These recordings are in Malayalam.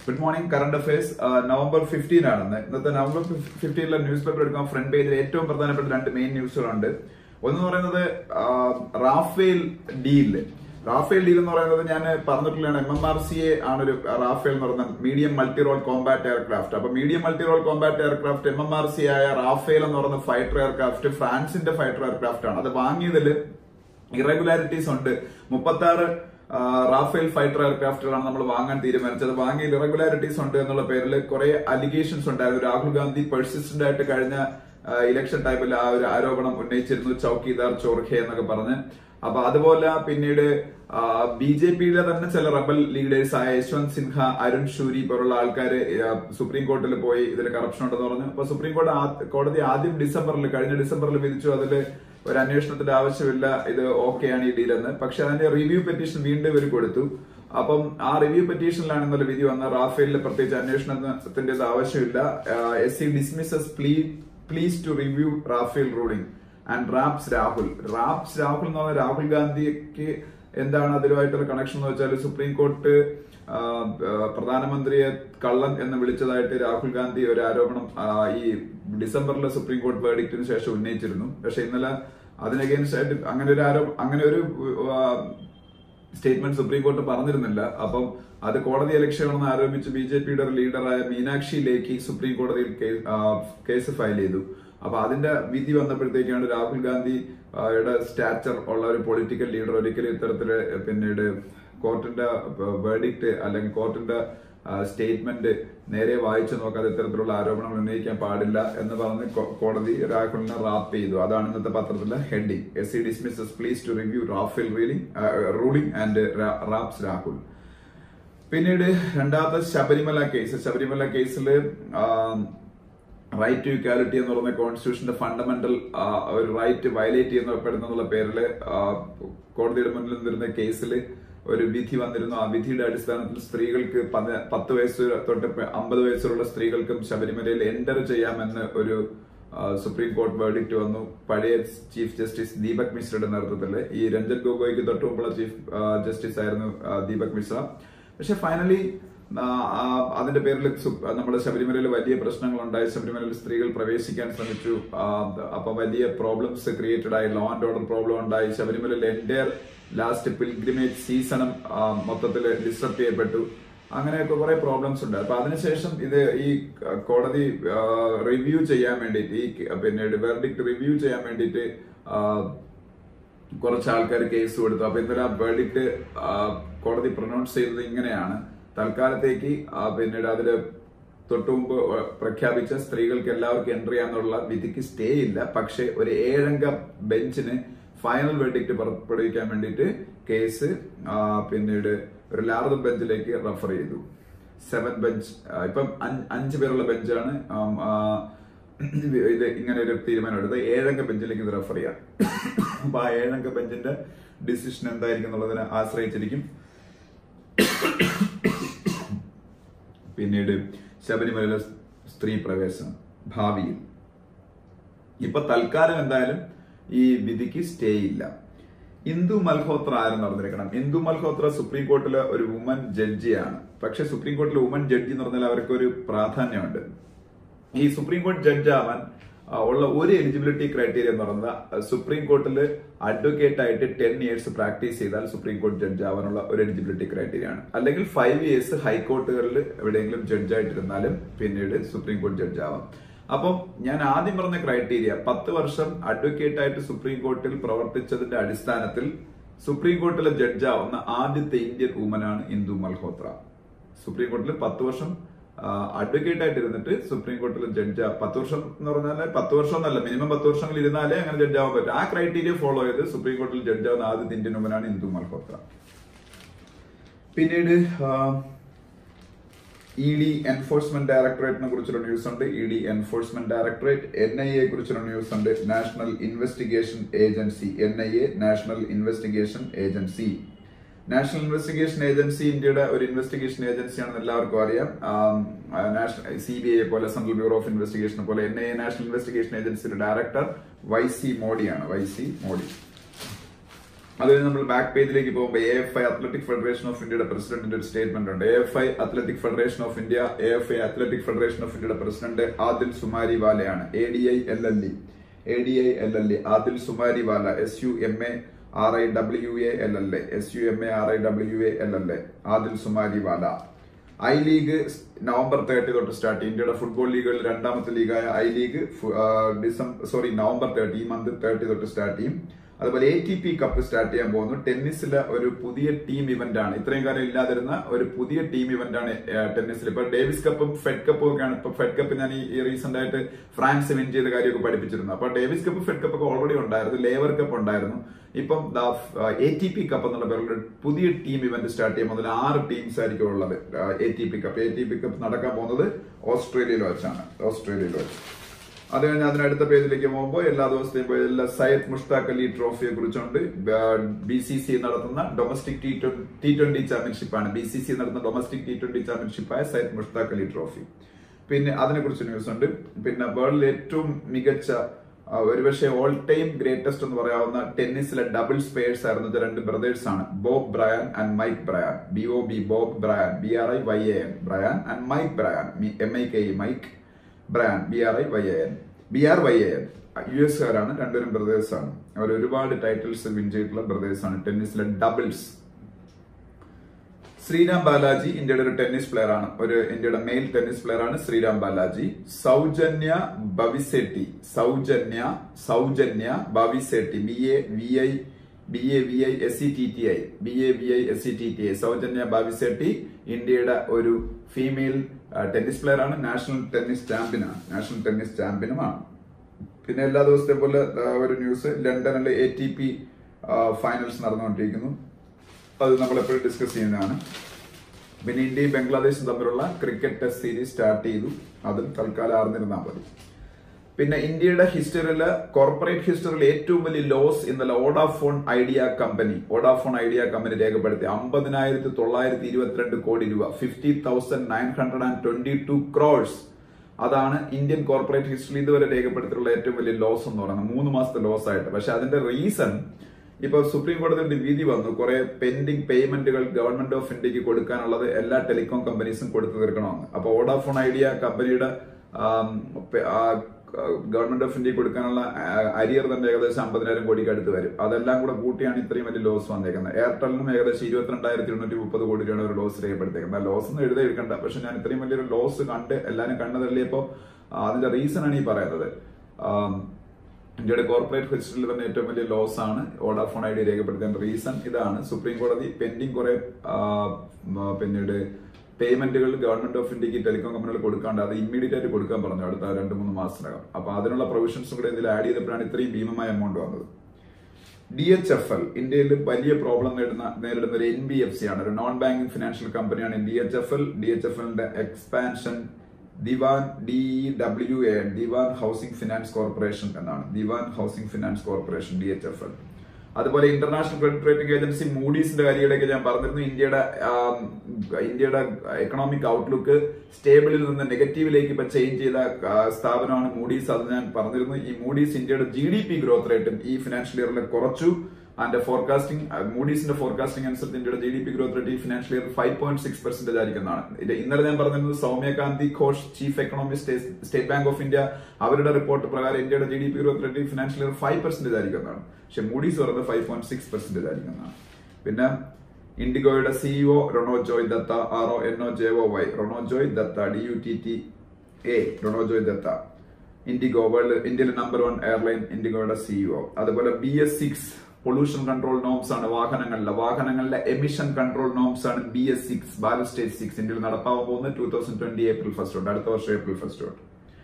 good morning current affairs November fifteen ആണെന്ന് ഇന്നത്തെ നവംബർ ഫിഫ്റ്റീനിലെ ന്യൂസ് പേപ്പർ എടുക്കാൻ ഫ്രണ്ട് പേജിൽ ഏറ്റവും പ്രധാനപ്പെട്ട രണ്ട് മെയിൻ ന്യൂസുകളുണ്ട് ഒന്ന് പറയുന്നത് ആ, റാഫേൽ ഡീൽ റാഫേൽ ഡീൽ എന്ന് പറയുന്നത് ഞാൻ പറഞ്ഞിട്ടുള്ളതാണ് M M R C A ആണ് ഒരു റാഫേൽ എന്ന് പറയുന്ന medium multi role combat aircraft അപ്പൊ medium multi role combat aircraft M M R C ആയ റാഫേൽ എന്ന് പറയുന്ന ഫൈറ്റർ എയർക്രാഫ്റ്റ് ഫ്രാൻസിന്റെ ഫൈറ്റർ എയർക്രാഫ്റ്റ് ആണ് അത് വാങ്ങിയതിൽ ഇറഗുലാരിറ്റീസ് ഉണ്ട് മുപ്പത്തി ആറ് റാഫേൽ ഫൈറ്റർ എയർക്രാഫ്റ്റുകളാണ് നമ്മൾ വാങ്ങാൻ തീരുമാനിച്ചത് വാങ്ങിയ ഇറഗുലാരിറ്റീസ് ഉണ്ട് എന്നുള്ള പേരിൽ കുറെ അലിഗേഷൻസ് ഉണ്ടായിരുന്നു രാഹുൽ ഗാന്ധി പെർസിസ്റ്റന്റ് ആയിട്ട് കഴിഞ്ഞ ഇലക്ഷൻ ടൈമിൽ ആ ഒരു ആരോപണം ഉന്നയിച്ചിരുന്നു ചൌക്കിദാർ ചോർഖെ എന്നൊക്കെ പറഞ്ഞ് അപ്പൊ അതുപോലെ പിന്നീട് ബി ജെ പിയിലെ തന്നെ ചില റബൽ ലീഡേഴ്സ് ആയ യശ്വന്ത് സിൻഹ അരുൺ ഷൂരി പോലുള്ള ആൾക്കാർ സുപ്രീം കോർട്ടിൽ പോയി ഇതിൽ കറപ്ഷൻ ഉണ്ടെന്ന് പറഞ്ഞു അപ്പൊ സുപ്രീം കോടതി ആ- കോടതി ആദ്യം ഡിസംബറിൽ കഴിഞ്ഞ ഡിസംബറിൽ വിധിച്ചു അതിൽ ഒരു അന്വേഷണത്തിന്റെ ആവശ്യമില്ല ഇത് ഓക്കെയാണ് ഈ ഡീൽ എന്ന് പക്ഷെ അതിന്റെ റിവ്യൂ പെറ്റീഷൻ വീണ്ടും ഇവർ കൊടുത്തു അപ്പം ആ റിവ്യൂ പെറ്റീഷനിലാണ് ഇന്നലെ വിധി വന്ന റാഫേലിൽ പ്രത്യേകിച്ച് അന്വേഷണത്തിന്റെ ആവശ്യമില്ല S C dismisses plea pleas to review Rafale ruling and raps Rahul raps Rahul എന്ന് പറഞ്ഞ രാഹുൽ ഗാന്ധിക്ക് എന്താണ് അതിലുമായിട്ടുള്ള കണക്ഷൻ എന്ന് വെച്ചാൽ സുപ്രീം കോർട്ട് ആ, ആ, പ്രധാനമന്ത്രിയെ കള്ളൻ എന്ന് വിളിച്ചതായിട്ട് രാഹുൽ ഗാന്ധി ഒരു ആരോപണം ആ, ഈ ഡിസംബറിലെ സുപ്രീം കോർട്ട് വേർഡിക്റ്റിന് ശേഷം ഉന്നയിച്ചിരുന്നു പക്ഷെ ഇന്നലെ അതിന് അഗേൻസ്റ്റ് ആയിട്ട് അങ്ങനെ ഒരു ആരോ അങ്ങനെ ഒരു ആ, സ്റ്റേറ്റ്മെന്റ് സുപ്രീം കോർട്ട് പറഞ്ഞിരുന്നില്ല അപ്പം അത് കോടതി അലക്ഷ്യമാണെന്ന് ആരോപിച്ച് ബി ജെ പിയുടെ ലീഡറായ മീനാക്ഷി ലേഖി സുപ്രീം കോടതിയിൽ കേ- ആ, കേസ് ഫയൽ ചെയ്തു അപ്പൊ അതിന്റെ വിധി വന്നപ്പോഴത്തേക്കാണ് രാഹുൽ ഗാന്ധി ആ, യുടെ സ്റ്റാച്ചർ ഉള്ള ഒരു പൊളിറ്റിക്കൽ ലീഡർ ഒരിക്കലും ഇത്തരത്തില് പിന്നീട് കോർട്ടിന്റെ വേർഡിക്റ്റ് അല്ലെങ്കിൽ കോർട്ടിന്റെ സ്റ്റേറ്റ്മെന്റ് നേരെ വായിച്ചു നോക്കാതെ ഇത്തരത്തിലുള്ള ആരോപണങ്ങൾ ഉന്നയിക്കാൻ പാടില്ല എന്ന് പറഞ്ഞ് കോ- കോടതി രാഹുലിനെ റാപ്പ് ചെയ്തു അതാണ് ഇന്നത്തെ പത്രത്തിലെ heading S C dismisses pleas to review Rafale reeling ruling and raps Rahul പിന്നീട് രണ്ടാമത്തെ ശബരിമല കേസ് ശബരിമല കേസിൽ റൈറ്റ് ടു ഇക്വാലിറ്റി എന്ന് പറയുന്ന കോൺസ്റ്റിറ്റ്യൂഷന്റെ ഫണ്ടമെന്റൽ ഒരു റൈറ്റ് വയലേറ്റ് ചെയ്യുന്നപ്പെടുന്നുള്ള പേരിൽ കോടതിയുടെ മുന്നിൽ നിന്നിരുന്ന കേസിൽ ഒരു വിധി വന്നിരുന്നു ആ വിധിയുടെ അടിസ്ഥാനത്തിൽ സ്ത്രീകൾക്ക് പതി- പത്ത് വയസ്സ് തൊട്ട് പ- അമ്പത് വയസ്സുള്ള സ്ത്രീകൾക്കും ശബരിമലയിൽ എൻറ്റർ ചെയ്യാമെന്ന് ഒരു ആ, സുപ്രീം കോർട്ട് വേർഡിക്റ്റ് വന്നു പഴയ ചീഫ് ജസ്റ്റിസ് ദീപക് മിശ്രയുടെ നേതൃത്വത്തിൽ ഈ രഞ്ജൻ ഗൊഗോയ്ക്ക് തൊട്ട് മുമ്പുള്ള ചീഫ് ആ, ജസ്റ്റിസ് ആയിരുന്നു ആ, ദീപക് മിശ്ര പക്ഷെ ഫൈനലി അതിന്റെ പേരിൽ സു- നമ്മുടെ ശബരിമലയിൽ വലിയ പ്രശ്നങ്ങൾ ഉണ്ടായി ശബരിമലയിൽ സ്ത്രീകൾ പ്രവേശിക്കാൻ ശ്രമിച്ചു ആ, അപ്പൊ വലിയ പ്രോബ്ലംസ് ക്രിയേറ്റഡ് ആയി ലോ ആൻഡ് ഓർഡർ പ്രോബ്ലം ഉണ്ടായി ശബരിമലയിൽ എൻറ്റയർ ലാസ്റ്റ് പിൽഗ്രിമേജ് സീസണും മൊത്തത്തിൽ ഡിസ്റ്റർബ് ചെയ്യപ്പെട്ടു അങ്ങനെയൊക്കെ കുറെ പ്രോബ്ലംസ് ഉണ്ട് അപ്പൊ അതിനുശേഷം ഇത് ഈ കോടതി റിവ്യൂ ചെയ്യാൻ വേണ്ടിയിട്ട് ഈ പിന്നീട് വെർഡിക്ട് റിവ്യൂ ചെയ്യാൻ വേണ്ടിയിട്ട് ആ, കുറച്ച് ആൾക്കാർ കേസ് കൊടുത്തു അപ്പൊ ഇന്നലെ ആ വേർഡിക്ട് കോടതി പ്രൊനൗൺസ് ചെയ്തത് ഇങ്ങനെയാണ് തൽക്കാലത്തേക്ക് ആ, പിന്നീട് അതില് തൊട്ടുമുമ്പ് പ്രഖ്യാപിച്ച സ്ത്രീകൾക്ക് എല്ലാവർക്കും എൻട്രി ചെയ്യാന്നുള്ള വിധിക്ക് സ്റ്റേ ഇല്ല പക്ഷെ ഒരു ഏഴംഗ ബെഞ്ചിന് ഫൈനൽ വെർഡിക്ട് പുറപ്പെടുവിക്കാൻ വേണ്ടിയിട്ട് കേസ് ആ, പിന്നീട് ഒരു ലാർജ് ബെഞ്ചിലേക്ക് റെഫർ ചെയ്തു സെവൻ ബെഞ്ച് ഇപ്പം അഞ്ച് അഞ്ച് പേരുള്ള ബെഞ്ചാണ് ആം, ആ, ഇത് ഇങ്ങനെ ഒരു തീരുമാനം എടുത്ത് ഏഴംഗ ബെഞ്ചിലേക്ക് ഇത് റെഫർ ചെയ്യാം അപ്പൊ ആ ഏഴംഗ ബെഞ്ചിന്റെ ഡിസിഷൻ എന്തായിരിക്കും എന്നുള്ളതിനെ ആശ്രയിച്ചിരിക്കും പിന്നീട് ശബരിമലയിലെ സ്ത്രീ പ്രവേശനം ഭാവിയിൽ ഇപ്പൊ തൽക്കാലം എന്തായാലും ഈ വിധിക്ക് സ്റ്റേ ഇല്ല ഇന്ദു മൽഹോത്ര ആരും നടന്നിരിക്കണം ഇന്ദു മൽഹോത്ര സുപ്രീം കോർട്ടിലെ ഒരു വുമൻ ജഡ്ജിയാണ് പക്ഷെ സുപ്രീം കോർട്ടിലെ വുമൻ ജഡ്ജി എന്ന് പറഞ്ഞാൽ അവർക്ക് ഒരു പ്രാധാന്യമുണ്ട് ഈ സുപ്രീം കോടതി ജഡ്ജ് ആവാൻ ആ, ഉള്ള ഒരു എലിജിബിലിറ്റി ക്രൈറ്റീരിയ എന്ന് പറയുന്നത് ആ, സുപ്രീം കോർട്ടിൽ അഡ്വക്കേറ്റ് ആയിട്ട് ടെൻ ഇയേഴ്സ് പ്രാക്ടീസ് ചെയ്താൽ സുപ്രീം കോടതി ജഡ്ജ് ആവാനുള്ള ഒരു എലിജിബിലിറ്റി ക്രൈറ്റീരിയ ആണ് അല്ലെങ്കിൽ ഫൈവ് ഇയേഴ്സ് ഹൈക്കോർട്ടുകളിൽ എവിടെയെങ്കിലും ജഡ്ജ് ആയിട്ടിരുന്നാലും പിന്നീട് സുപ്രീം കോടതി ജഡ്ജ് ആവാം അപ്പം ഞാൻ ആദ്യം പറഞ്ഞ ക്രൈറ്റീരിയ പത്ത് വർഷം അഡ്വക്കേറ്റ് ആയിട്ട് സുപ്രീം കോർട്ടിൽ പ്രവർത്തിച്ചതിന്റെ അടിസ്ഥാനത്തിൽ സുപ്രീം കോർട്ടിലെ ജഡ്ജ് ആവുന്ന ആദ്യത്തെ ഇന്ത്യൻ വുമനാണ് ഇന്ദു മൽഹോത്ര സുപ്രീം കോർട്ടിൽ പത്ത് വർഷം അഡ്വക്കേറ്റ് ആയിട്ട് ഇരുന്നിട്ട് സുപ്രീം കോർട്ടിൽ ജഡ്ജ് പത്ത് വർഷം എന്ന് പറഞ്ഞാൽ പത്ത് വർഷം എന്നല്ല മിനിമം പത്ത് വർഷങ്ങൾ ഇരുന്നാലേ അങ്ങനെ ജഡ്ജ് ആവാൻ പറ്റും ആ ക്രൈറ്റീരിയ ഫോളോ ചെയ്ത് സുപ്രീം കോർട്ടിൽ ജഡ്ജ് ആവുന്ന ആദ്യത്തെ ഇന്ത്യൻ വുമനാണ് ഇന്ദു മൽഹോത്ര പിന്നീട് ഇ ഡി എൻഫോഴ്സ്മെന്റ് ഡയറക്ടറേറ്റിനെ കുറിച്ചുള്ള ന്യൂസ് ഉണ്ട് E D enforcement directorate N I A കുറിച്ചുള്ള ന്യൂസ് ഉണ്ട് national investigation agency N I A national investigation agency national investigation agency ഇന്ത്യയുടെ ഒരു ഇൻവെസ്റ്റിഗേഷൻ ഏജൻസിയാണെന്ന് എല്ലാവർക്കും അറിയാം നാഷണൽ സി ബി ഐ പോലെ സെൻട്രൽ ബ്യൂറോ ഓഫ് ഇൻവെസ്റ്റിഗേഷൻ പോലെ N I A national investigation ഏജൻസിയുടെ ഡയറക്ടർ വൈ സി മോഡിയാണ് വൈ സി മോഡി അത് കഴിഞ്ഞ് നമ്മൾ ബാക്ക് പേജിലേക്ക് പോകുമ്പോൾ A F I athletic federation of ഇന്ത്യയുടെ പ്രസിഡന്റിന്റെ ഒരു സ്റ്റേറ്റ്മെന്റ് ഉണ്ട് A F I athletic federation of India A F I athletic federation of ഇന്ത്യയുടെ പ്രസിഡന്റ് ആദിൽ സുമാരി വാലയാണ് A D I L L E A D I L L E Adille Sumariwalla S U M A R I W A L L A S U M A R I W A L L A Adille Sumariwalla I league November thirty തൊട്ട് സ്റ്റാർട്ട് ചെയ്യും ഇന്ത്യയുടെ ഫുട്ബോൾ ലീഗുകളിൽ രണ്ടാമത്തെ ലീഗായ I league December sorry November thirty ഈ മന്ത് തേർട്ടി തൊട്ട് സ്റ്റാർട്ട് ചെയ്യും അതുപോലെ A T P Cup start ചെയ്യാൻ പോകുന്നു ടെന്നീസിലെ ഒരു പുതിയ ടീം ഇവന്റ് ആണ് ഇത്രയും കാലം ഇല്ലാതിരുന്ന ഒരു പുതിയ ടീം ഇവന്റ് ആണ് ടെന്നീസിൽ ഇപ്പൊ ഡേവിസ് കപ്പും ഫെഡ് കപ്പും ഒക്കെയാണ് ഇപ്പൊ ഫെഡ് കപ്പ് ഞാൻ ഈ റീസെന്റ് ആയിട്ട് ഫ്രാൻസ് വിൻ ചെയ്ത കാര്യമൊക്കെ പഠിപ്പിച്ചിരുന്നു അപ്പൊ ഡേവിസ് കപ്പ് ഫെഡ് കപ്പ് ഒക്കെ ഓൾറെഡി ഉണ്ടായിരുന്നു ലേവർ കപ്പ് ഉണ്ടായിരുന്നു ഇപ്പം എ ടി പി കപ്പ് എന്നുള്ള പേരിൽ പുതിയ ടീം ഇവന്റ് സ്റ്റാർട്ട് ചെയ്യുമ്പോൾ അതിൽ ആറ് ടീംസ് ആയിരിക്കും ഉള്ളത് A T P Cup A T P Cup നടക്കാൻ പോകുന്നത് ഓസ്ട്രേലിയയിൽ വെച്ചാണ് ഓസ്ട്രേലിയയിൽ വെച്ച് അത് കഴിഞ്ഞ് അതിനടുത്ത പേജിലേക്ക് പോകുമ്പോൾ എല്ലാ ദിവസത്തെയും പേജിൽ സയ്യദ് മുഷ്താഖ് അലി ട്രോഫിയെ കുറിച്ചുണ്ട് ബി സി സി നടത്തുന്ന ഡൊമസ്റ്റിക് ടി ടി ട്വന്റി ചാമ്പ്യൻഷിപ്പാണ് ബി സി സി നടത്തുന്ന ഡൊമസ്റ്റിക് ടി ട്വന്റി ചാമ്പ്യൻഷിപ്പായ സയ്യദ് മുഷ്താഖ് അലി ട്രോഫി പിന്നെ അതിനെ കുറിച്ച് ന്യൂസ് ഉണ്ട് പിന്നെ വേൾഡിൽ ഏറ്റവും മികച്ച ആ, ഒരുപക്ഷെ ഓൾ ടൈം ഗ്രേറ്റസ്റ്റ് എന്ന് പറയാവുന്ന ടെന്നീസിലെ ഡബിൾ സ്പേഴ്സ് ആയിരുന്നു ഇത് രണ്ട് ബ്രദേഴ്സ് ആണ് Bob Bryan and Mike Bryan B O B Bob Bryan B R I Y A N Bryan and Mike Bryan M I K E Mike Bryan B R I Y A N B R Y A N U S കാരാണ് രണ്ടുപേരും ബ്രദേഴ്സ് ആണ് അവർ ഒരുപാട് ടൈറ്റിൽസ് വിൻ ചെയ്തിട്ടുള്ള ബ്രദേഴ്സ് ആണ് ടെന്നീസിലെ ഡബിൾസ് ശ്രീരാം ബാലാജി ഇന്ത്യയുടെ ഒരു ടെന്നീസ് പ്ലെയർ ആണ് ഒരു ഇന്ത്യയുടെ മെയിൽ ടെന്നീസ് പ്ലെയർ ആണ് ശ്രീരാം ബാലാജി സൗജന്യ Bavisetti Sowjanya Sowjanya Bavisetti B A V I B A V I S C T T I B A V I S C T T I Sowjanya Bavisetti ഇന്ത്യയുടെ ഒരു ഫീമെയിൽ ടെന്നീസ് പ്ലെയർ ആണ് നാഷണൽ ടെന്നീസ് ചാമ്പ്യനാണ് നാഷണൽ ടെന്നീസ് ചാമ്പ്യനുമാണ് പിന്നെ എല്ലാ ദിവസത്തെ പോലെ ആ, ഒരു ന്യൂസ് ലണ്ടനിലെ എ ടി പി ഫൈനൽസ് നടന്നുകൊണ്ടിരിക്കുന്നു അത് നമ്മൾ എപ്പോഴും ഡിസ്കസ് ചെയ്യുന്നതാണ് പിന്നെ ഇന്ത്യയും ബംഗ്ലാദേശും തമ്മിലുള്ള ക്രിക്കറ്റ് ടെസ്റ്റ് സീരീസ് സ്റ്റാർട്ട് ചെയ്തു അതും തൽക്കാലം അറിഞ്ഞിരുന്നാൽ മതി പിന്നെ ഇന്ത്യയുടെ ഹിസ്റ്ററിയില് കോർപ്പറേറ്റ് ഹിസ്റ്ററിയിൽ ഏറ്റവും വലിയ ലോസ് ഇന്നലെ Vodafone Idea company Vodafone Idea company രേഖപ്പെടുത്തി അമ്പതിനായിരത്തി തൊള്ളായിരത്തി ഇരുപത്തിരണ്ട് കോടി രൂപ fifty thousand nine hundred and twenty two crores അതാണ് ഇന്ത്യൻ കോർപ്പറേറ്റ് ഹിസ്റ്ററിയിൽ ഇതുവരെ രേഖപ്പെടുത്തിയിട്ടുള്ള ഏറ്റവും വലിയ ലോസ് എന്ന് പറയുന്നത് മൂന്ന് മാസത്തെ ലോസ് ആയിട്ട് പക്ഷെ അതിന്റെ റീസൺ ഇപ്പൊ സുപ്രീം കോടതിയുടെ വിധി വന്നു കുറെ പെൻഡിങ് പേയ്മെന്റുകൾ ഗവൺമെന്റ് ഓഫ് ഇന്ത്യക്ക് കൊടുക്കാനുള്ളത് എല്ലാ ടെലികോം കമ്പനീസും കൊടുത്തു തീർക്കണമെന്ന് അപ്പൊ ഓഡാഫോൺ ഐഡിയ കമ്പനിയുടെ ആം, പെ- ആ, ഗവൺമെന്റ് ഓഫ് ഇന്ത്യക്ക് കൊടുക്കാനുള്ള അരിയർ തന്നെ ഏകദേശം അമ്പതിനായിരം കോടിക്ക് അടുത്ത് വരും അതെല്ലാം കൂടെ കൂട്ടിയാണ് ഇത്രയും വലിയ ലോസ് വന്നേക്കുന്നത് എയർടെലിനും ഏകദേശം ഇരുപത്തിരണ്ടായിരത്തി എണ്ണൂറ്റി മുപ്പത് കോടി രൂപയാണ് ഒരു ലോസ് രേഖപ്പെടുത്തിയേക്കുന്നത് ലോസ് ഒന്നും എഴുതി എടുക്കണ്ട പക്ഷെ ഞാൻ ഇത്രയും വലിയൊരു ലോസ് കണ്ട് എല്ലാവരും കണ്ണു തള്ളിയപ്പോ ആ, അതിന്റെ റീസൺ ആണ് ഈ പറയുന്നത് ആം, ഇന്ത്യയുടെ കോർപ്പറേറ്റ് ഹിസ്റ്ററിയിൽ തന്നെ ഏറ്റവും വലിയ ലോസ് ആണ് ഓഡാഫോൺ ഐ ഡി രേഖപ്പെടുത്താൻ റീസൺ ഇതാണ് സുപ്രീം കോടതി പെൻഡിങ് കുറെ ആ, മ, പിന്നീട് പേയ്മെന്റുകൾ ഗവൺമെന്റ് ഓഫ് ഇന്ത്യക്ക് ടെലികോം കമ്പനികൾ കൊടുക്കാണ്ട് അത് ഇമ്മീഡിയറ്റ് ആയിട്ട് കൊടുക്കാൻ പറഞ്ഞു അടുത്ത രണ്ട് മൂന്ന് മാസത്തിനകം അപ്പൊ അതിനുള്ള പ്രൊവിഷൻസും കൂടെ ഇതിൽ ആഡ് ചെയ്തപ്പോഴാണ് ഇത്രയും ഭീമമായ എമൗണ്ട് വന്നത് ഡി എച്ച് എഫ് എൽ ഇന്ത്യയിൽ വലിയ പ്രോബ്ലം നേടുന്ന നേരിടുന്ന ഒരു എൻ ബി എഫ് സി ആണ് ഒരു നോൺ ബാങ്കിങ് ഫിനാൻഷ്യൽ കമ്പനിയാണ് D H F L D H F എല്ലിന്റെ expansion Dewan D W A Dewan housing finance corporation എന്നാണ് Dewan housing finance corporation D H F L അതുപോലെ ഇന്റർനാഷണൽ ക്രെഡിറ്റ് റേറ്റിംഗ് ഏജൻസി മൂഡീസിന്റെ കാര്യങ്ങളൊക്കെ ഞാൻ പറഞ്ഞിരുന്നു ഇന്ത്യയുടെ ആം, ഇന്ത്യയുടെ എക്കണോമിക് ഔട്ട്ലുക്ക് സ്റ്റേബിളിൽ നിന്ന് നെഗറ്റീവിലേക്ക് ഇപ്പൊ ചേഞ്ച് ചെയ്ത ആ, സ്ഥാപനമാണ് മൂഡീസ് അത് ഞാൻ പറഞ്ഞിരുന്നു ഈ മൂഡീസ് ഇന്ത്യയുടെ ജി ഡി പി ഗ്രോത്ത് റേറ്റും ഈ ഫിനാൻഷ്യൽ ഇയറിൽ കുറച്ചു അതിന്റെ ഫോർകാസ്റ്റിംഗ് മൂഡീസിന്റെ ഫോർകാസ്റ്റിംഗ് അനുസരിച്ച് ഇന്ത്യയുടെ G D P growth rate ഈ financial year five point six percentage ആയിരിക്കുന്നതാണ് ഇത് ഇന്നലെ ഞാൻ പറഞ്ഞിരുന്നത് Soumya Kanti Ghosh chief economist State Bank of India അവരുടെ റിപ്പോർട്ട് പ്രകാരം ഇന്ത്യയുടെ G D P growth rate ഈ ഫിനാൻഷ്യൽ ഇയർ ഫൈവ് പെർസെന്റേജ് ആയിരിക്കുന്നതാണ് പക്ഷെ മൂഡീസ് പറയുന്നത് ഫൈവ് പോയിന്റ് സിക്സ് പെർസെന്റേജ് ആയിരിക്കുന്നതാണ് പിന്നെ ഇൻഡിഗോയുടെ CEO Ronojoy Dutta R O N O J O Y Ronojoy Dutta D U T T A Ronojoy Dutta IndiGo world ഇന്ത്യയിലെ നമ്പർ വൺ എയർലൈൻ ഇൻഡിഗോയുടെ സിഇഒ അതുപോലെ B S six pollution control norms ആണ് വാഹനങ്ങളിലെ വാഹനങ്ങളിലെ എമിഷൻ കൺട്രോൾ നോംസ് ആണ് ബി എസ് സിക്സ് ബാലൻ സ്റ്റേറ്റ് സിക്സ് ഇന്ത്യയിൽ നടപ്പാവാൻ പോകുന്നത് two thousand twenty April first തൊട്ട് അടുത്ത വർഷം ഏപ്രിൽ ഫസ്റ്റ് തൊട്ട്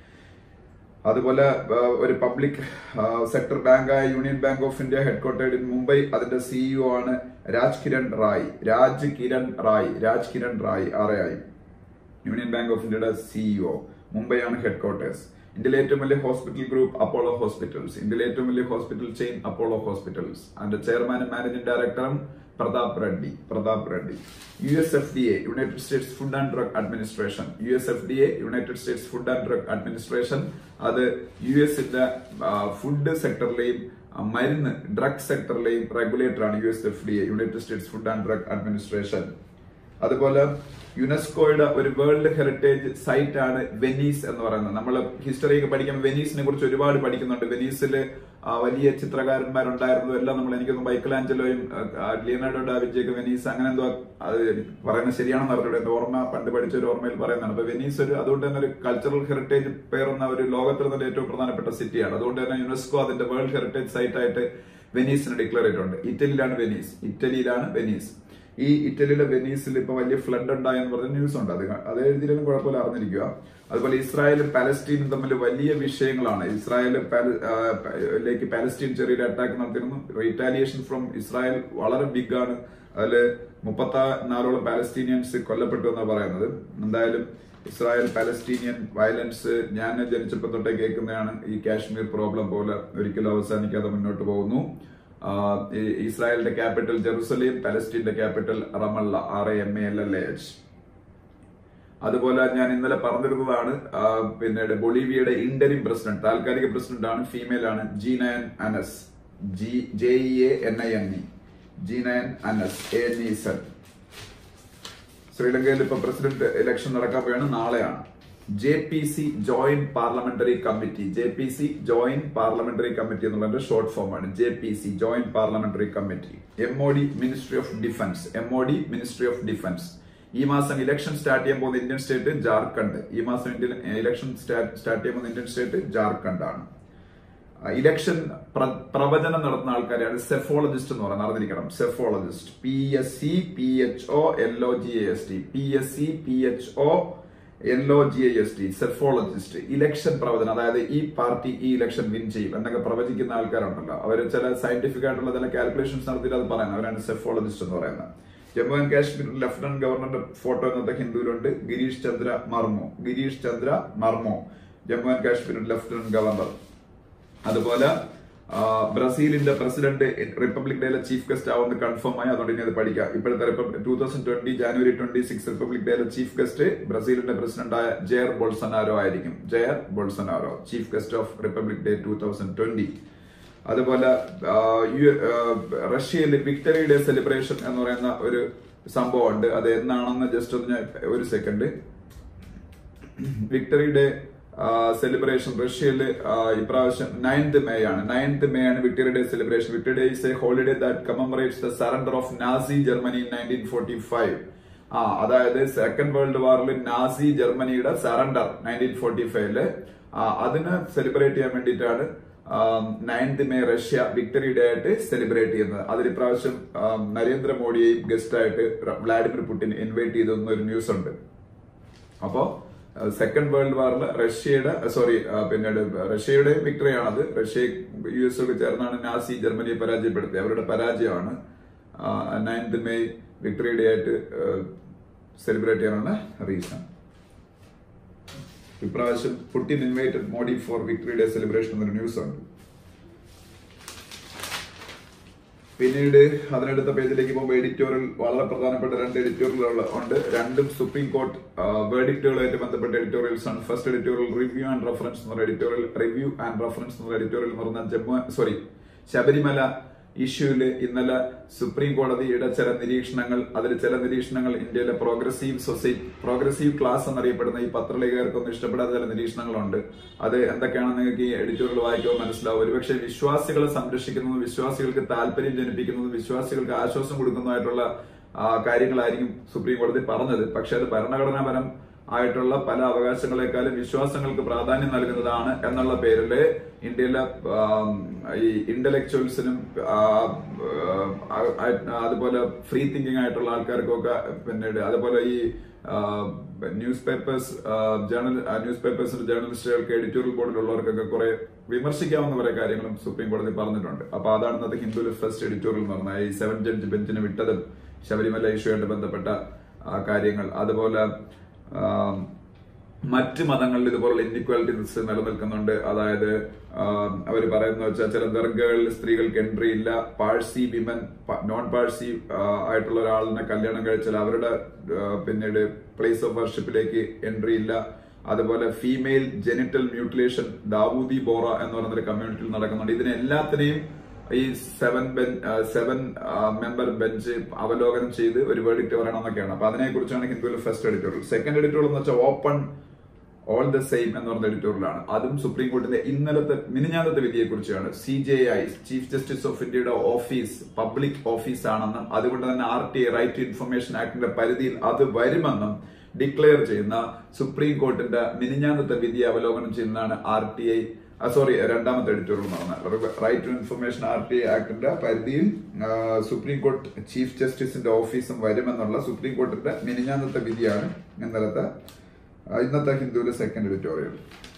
അതുപോലെ ആ, ഒരു പബ്ലിക് സെക്ടർ ബാങ്കായ Union Bank of India headquartered in Mumbai അതിന്റെ സിഇഒ ആണ് Raj Kiran Rai Raj Kiran Rai Raj Kiran Rai R A I Union Bank of ഇന്ത്യയുടെ സിഇഒ മുംബൈ ആണ് ഹെഡ്ക്വാർട്ടേഴ്സ് ഇന്ത്യയിലെ ഏറ്റവും വലിയ ഹോസ്പിറ്റൽ ഗ്രൂപ്പ് അപ്പോളോ ഹോസ്പിറ്റൽസ് ഇന്ത്യയിലെ ഏറ്റവും വലിയ ഹോസ്പിറ്റൽ ചെയിൻ അപ്പോളോ ഹോസ്പിറ്റൽസ് അതിന്റെ ചെയർമാനും മാനേജിംഗ് ഡയറക്ടറും Pratap Reddy Pratap Reddy U S F D A United States food and drug administration U S F D A United States food and drug administration അത് യു എസിന്റെ ഫുഡ് സെക്ടറിലെയും മരുന്ന് ഡ്രഗ് സെക്ടറിലെയും റെഗുലേറ്റർ ആണ് U S F D A United States food and drug administration അതുപോലെ യുനെസ്കോയുടെ ഒരു വേൾഡ് ഹെറിറ്റേജ് സൈറ്റ് ആണ് വെനീസ് എന്ന് പറയുന്നത് നമ്മൾ ഹിസ്റ്ററി ഒക്കെ പഠിക്കുമ്പോൾ വെനീസിനെ കുറിച്ച് ഒരുപാട് പഠിക്കുന്നുണ്ട് വെനീസിൽ വലിയ ചിത്രകാരന്മാരുണ്ടായിരുന്നു എല്ലാം നമ്മൾ എനിക്കൊന്ന് മൈക്കലാഞ്ചലോയും ലിയനാർഡോ ഡാവിഞ്ചിയൊക്കെ വെനീസ് അങ്ങനെ എന്തോ അത് പറയുന്നത് ശരിയാണെന്ന് അറിഞ്ഞൂടെ എന്റെ ഓർമ്മ പണ്ട് പഠിച്ച ഒരു ഓർമ്മയിൽ പറയുന്നതാണ് അപ്പൊ വെനീസ് ഒരു അതുകൊണ്ട് തന്നെ ഒരു കൾച്ചറൽ ഹെറിറ്റേജ് പേറുന്ന ഒരു ലോകത്തിൽ തന്നെ ഏറ്റവും പ്രധാനപ്പെട്ട സിറ്റിയാണ് അതുകൊണ്ട് തന്നെ യുനെസ്കോ അതിന്റെ വേൾഡ് ഹെറിറ്റേജ് സൈറ്റ് ആയിട്ട് വെനീസിന് ഡിക്ലെയർ ചെയ്തിട്ടുണ്ട് ഇറ്റലിയിലാണ് വെനീസ് ഇറ്റലിയിലാണ് വെനീസ് ഈ ഇറ്റലിയിലെ വെനീസിൽ ഇപ്പൊ വലിയ ഫ്ലഡ് ഉണ്ടായെന്ന് പറഞ്ഞ ന്യൂസ് ഉണ്ട് അത് അത് എഴുതിയാലും കുഴപ്പമില്ല അറിഞ്ഞിരിക്കുക അതുപോലെ ഇസ്രായേലും പാലസ്റ്റീനും തമ്മിൽ വലിയ വിഷയങ്ങളാണ് ഇസ്രായേൽ ലേക്ക് പാലസ്റ്റീൻ ചെറിയൊരു അറ്റാക്ക് നടത്തിയിരുന്നു റീറ്റാലിയേഷൻ ഫ്രം ഇസ്രായേൽ വളരെ ബിഗ് ആണ് അതിൽ മുപ്പത്തി നാലോളം പാലസ്റ്റീനിയൻസ് കൊല്ലപ്പെട്ടു എന്നാണ് പറയുന്നത് എന്തായാലും ഇസ്രായേൽ പാലസ്റ്റീനിയൻ വയലൻസ് ഞാൻ ജനിച്ചപ്പോൾ തൊട്ടേ കേൾക്കുന്നതാണ് ഈ കാശ്മീർ പ്രോബ്ലം പോലെ ഒരിക്കലും അവസാനിക്കാതെ മുന്നോട്ട് പോകുന്നു ഇസ്രായേലിന്റെ ക്യാപിറ്റൽ ജെറുസലേം പലസ്റ്റീന്റെ capital Ramallah R A M A L L H അതുപോലെ ഞാൻ ഇന്നലെ പറഞ്ഞിരുന്നതാണ് പിന്നീട് ബൊളീവിയയുടെ ഇന്ററിം പ്രസിഡന്റ് താൽക്കാലിക പ്രസിഡന്റ് ആണ് ഫീമെയിൽ ആണ് Jeanine Anez G J E A N I N E Jeanine Anez A N E Z ശ്രീലങ്കയിൽ ഇപ്പൊ പ്രസിഡന്റ് ഇലക്ഷൻ നടക്കാൻ പോയാണ് നാളെയാണ് J P C joint parliamentary committee J P C joint parliamentary committee എന്നുള്ളതിന്റെ ഷോർട്ട് ഫോം ആണ് J P C joint parliamentary committee M O D ministry of defence M O D ministry of defence ഈ മാസം ഇലക്ഷൻ സ്റ്റാർട്ട് ചെയ്യാൻ പോകുന്ന ഇന്ത്യൻ സ്റ്റേറ്റ് ജാർഖണ്ഡ് ഈ മാസം ഇന്ത്യൻ ഇലക്ഷൻ സ്റ്റാർട്ട് ചെയ്യാൻ പോകുന്ന ഇന്ത്യൻ സ്റ്റേറ്റ് ജാർഖണ്ഡ് ആണ് ഇലക്ഷൻ പ്രവചനം നടത്തുന്ന ആൾക്കാരെയാണ് സെഫോളജിസ്റ്റ് എന്ന് പറയുന്നത് അറിഞ്ഞിരിക്കണം psephologist P S C P H O L O G S T P S C P H O L O G I S T psephologist election പ്രവചനം അതായത് ഈ പാർട്ടി ഈ ഇലക്ഷൻ വിൻ ചെയ്യും എന്നൊക്കെ പ്രവചിക്കുന്ന ആൾക്കാരുണ്ടല്ലോ അവർ ചില സയന്റിഫിക് ആയിട്ടുള്ള ചില കാൽക്കുലേഷൻസ് നടത്തിയിട്ട് അത് പറയുന്നത് അവരാണ് സെഫോളജിസ്റ്റ് എന്ന് പറയുന്നത് ജമ്മു ആൻഡ് കാശ്മീർ ലഫ്റ്റനന്റ് ഗവർണറുടെ ഫോട്ടോ ഇന്നത്തെ ഹിന്ദുവിലുണ്ട് Girish Chandra Murmu Girish Chandra Murmu Jammu and Kashmir lieutenant governor അതുപോലെ ബ്രസീലിന്റെ പ്രസിഡന്റ് റിപ്പബ്ലിക് ഡേയിലെ ചീഫ് ഗസ്റ്റ് ആവുന്ന കൺഫേം ആയി അതുകൊണ്ട് ഇനി അത് പഠിക്കാം ഇപ്പോഴത്തെ two thousand twenty January twenty six republic ഡേയിലെ ചീഫ് ഗസ്റ്റ് ബ്രസീലിന്റെ പ്രസിഡന്റായ ജെയർ ബോൾസനാരോ ആയിരിക്കും Jair Bolsonaro chief guest of republic day two thousand twenty അതുപോലെ റഷ്യയിൽ വിക്ടറി ഡേ സെലിബ്രേഷൻ എന്ന് പറയുന്ന ഒരു സംഭവം ഉണ്ട് അത് എന്നാണെന്ന് ജസ്റ്റ് ഒന്ന് ഞാൻ ഒരു സെക്കൻഡ് വിക്ടറി ഡേ സെലിബ്രേഷൻ റഷ്യയിൽ ഇപ്രാവശ്യം നയൻത് മേ ആണ് നയൻത് മേ ആണ് victory day celebration victory day is a holiday that commemorates the surrender of Nazi Germany in nineteen forty five ആ അതായത് സെക്കൻഡ് വേൾഡ് വാറിൽ നാസി ജർമ്മനിയുടെ സറണ്ടർ നയൻറ്റീൻ ഫോർട്ടി ഫൈവില് അതിനെ സെലിബ്രേറ്റ് ചെയ്യാൻ വേണ്ടിയിട്ടാണ് ninth May Russia victory day ആയിട്ട് സെലിബ്രേറ്റ് ചെയ്യുന്നത് അതിൽ ഇപ്രാവശ്യം നരേന്ദ്രമോദിയെയും ഗസ്റ്റ് ആയിട്ട് വ്ളാഡിമിർ പുടിൻ ഇൻവൈറ്റ് ചെയ്തെന്ന ഒരു ന്യൂസ് ഉണ്ട് അപ്പോ സെക്കൻഡ് വേൾഡ് വാറിൽ റഷ്യയുടെ സോറി പിന്നീട് റഷ്യയുടെയും വിക്ടറിയാണത് റഷ്യ യു എസ് ഒക്കെ ചേർന്നാണ് നാസി ജർമ്മനിയെ പരാജയപ്പെടുത്തിയത് അവരുടെ പരാജയമാണ് നയൻത് മെയ് വിക്ടറി ഡേ ആയിട്ട് സെലിബ്രേറ്റ് ചെയ്യാനാണ് റീസൺ ഇപ്രാവശ്യം Putin invited Modi for victory day celebration എന്നൊരു ന്യൂസ് ഉണ്ട് പിന്നീട് അതിനടുത്ത പേജിലേക്ക് പോകുമ്പോൾ എഡിറ്റോറിയൽ വളരെ പ്രധാനപ്പെട്ട രണ്ട് എഡിറ്റോറിയലുകൾ ഉണ്ട് രണ്ടും സുപ്രീം കോർട്ട് വേർഡിക്റ്റുകളായിട്ട് ബന്ധപ്പെട്ട എഡിറ്റോറിയൽസ് ആണ് first editorial review and reference എന്ന് പറയുന്ന എഡിറ്റോറിയൽ റിവ്യൂ ആൻഡ് റെഫറൻസ് എന്ന് പറയുന്ന എഡിറ്റോറിയൽ എന്ന് പറഞ്ഞാൽ ജമ്മു സോറി ശബരിമല ഇഷ്യൂല് ഇന്നലെ സുപ്രീം കോടതിയുടെ ചില നിരീക്ഷണങ്ങൾ അതിൽ ചില നിരീക്ഷണങ്ങൾ ഇന്ത്യയിലെ പ്രോഗ്രസീവ് സൊസൈറ്റി പ്രോഗ്രസീവ് ക്ലാസ് എന്നറിയപ്പെടുന്ന ഈ പത്രലേഖകർക്കൊന്നും ഇഷ്ടപ്പെടാത്ത ചില നിരീക്ഷണങ്ങളുണ്ട് അത് എന്തൊക്കെയാണെന്ന് നിങ്ങൾക്ക് ഈ എഡിറ്റോറിയൽ വായിക്കുമ്പോൾ മനസ്സിലാവും ഒരുപക്ഷെ വിശ്വാസികളെ സംരക്ഷിക്കുന്നതും വിശ്വാസികൾക്ക് താല്പര്യം ജനിപ്പിക്കുന്നതും വിശ്വാസികൾക്ക് ആശ്വാസം കൊടുക്കുന്നതായിട്ടുള്ള കാര്യങ്ങളായിരിക്കും സുപ്രീം കോടതി പറഞ്ഞത് പക്ഷെ അത് ഭരണഘടനാപരം ആയിട്ടുള്ള പല അവകാശങ്ങളെക്കാളും വിശ്വാസങ്ങൾക്ക് പ്രാധാന്യം നൽകുന്നതാണ് എന്നുള്ള പേരില് ഇന്ത്യയിലെ ഈ ഇന്റലക്ച്വൽസിനും അതുപോലെ ഫ്രീ തിങ്കിങ് ആയിട്ടുള്ള ആൾക്കാർക്കൊക്കെ പിന്നീട് അതുപോലെ ഈ ന്യൂസ് പേപ്പേഴ്സ് ജേർണൽ ന്യൂസ് പേപ്പേഴ്സിന്റെ ജേർണലിസ്റ്റുകൾക്ക് എഡിറ്റോറിയൽ ബോർഡിലുള്ളവർക്കൊക്കെ കുറെ വിമർശിക്കാവുന്ന കുറെ കാര്യങ്ങളും സുപ്രീം കോടതി പറഞ്ഞിട്ടുണ്ട് അപ്പൊ അതാണ് ഇന്നത്തെ ഹിന്ദുവിൽ ഫസ്റ്റ് എഡിറ്റോറിയൽ എന്ന് പറഞ്ഞാൽ ഈ സെവൻ ജഡ്ജ് ബെഞ്ചിന് വിട്ടതും ശബരിമല ഇഷ്യൂമായിട്ട് ബന്ധപ്പെട്ട കാര്യങ്ങൾ അതുപോലെ മറ്റ് മതങ്ങളിൽ ഇതുപോലുള്ള ഇൻഇക്വാലിറ്റീസ് നിലനിൽക്കുന്നുണ്ട് അതായത് അവർ പറയുന്ന വെച്ചാൽ ചില ദർഗകളിൽ സ്ത്രീകൾക്ക് എൻട്രി ഇല്ല പാഴ്സി വിമൻ നോൺ പാഴ്സി ആയിട്ടുള്ള ഒരാളിനെ കല്യാണം കഴിച്ചാൽ അവരുടെ ആ, പിന്നീട് പ്ലേസ് ഓഫ് വർഷിപ്പിലേക്ക് എൻട്രി ഇല്ല അതുപോലെ female genital mutilation Dawoodi Bohra എന്ന് പറയുന്ന കമ്മ്യൂണിറ്റിയിൽ നടക്കുന്നുണ്ട് ഇതിനെ എല്ലാത്തിനെയും ഈ സെവൻ സെവൻ മെമ്പർ ബെഞ്ച് അവലോകനം ചെയ്ത് ഒരു വേർഡിക്റ്റ് പറയണമെന്നൊക്കെയാണ് അപ്പൊ അതിനെ കുറിച്ചാണ് ഹിന്ദുവിൽ ഫസ്റ്റ് എഡിറ്റോറിയൽ സെക്കൻഡ് എഡിറ്റോറിയൽ എന്ന് വെച്ചാൽ ഓപ്പൺ ഓൾ ദ സെയിം എന്ന് പറഞ്ഞ എഡിറ്റോറിയലാണ് അതും സുപ്രീം കോടതിയുടെ ഇന്നലത്തെ മിനിഞ്ഞാന്നത്തെ വിധിയെ കുറിച്ചാണ് C J I chief justice of ഇന്ത്യയുടെ ഓഫീസ് പബ്ലിക് ഓഫീസ് ആണെന്നും അതുകൊണ്ട് തന്നെ R T right to information ആക്ടിന്റെ പരിധിയിൽ അത് വരുമെന്നും ഡിക്ലെയർ ചെയ്യുന്ന സുപ്രീം കോർട്ടിന്റെ മിനിഞ്ഞാന്നത്തെ വിധി അവലോകനം ചെയ്യുന്നതാണ് ആർ ടി ഐ സോറി രണ്ടാമത്തെ എഡിറ്റോറിയൽ നടന്ന right to information R T I ആക്ടിന്റെ പരിധിയിൽ ആ, സുപ്രീം കോർട്ട് ചീഫ് ജസ്റ്റിസിന്റെ ഓഫീസും വരുമെന്നുള്ള സുപ്രീം കോർട്ടിന്റെ മിനിഞ്ഞാന്നത്തെ വിധിയാണ് ഇന്നലത്തെ ആ, ഇന്നത്തെ ഹിന്ദുവിലെ സെക്കൻഡ് എഡിറ്റോറിയൽ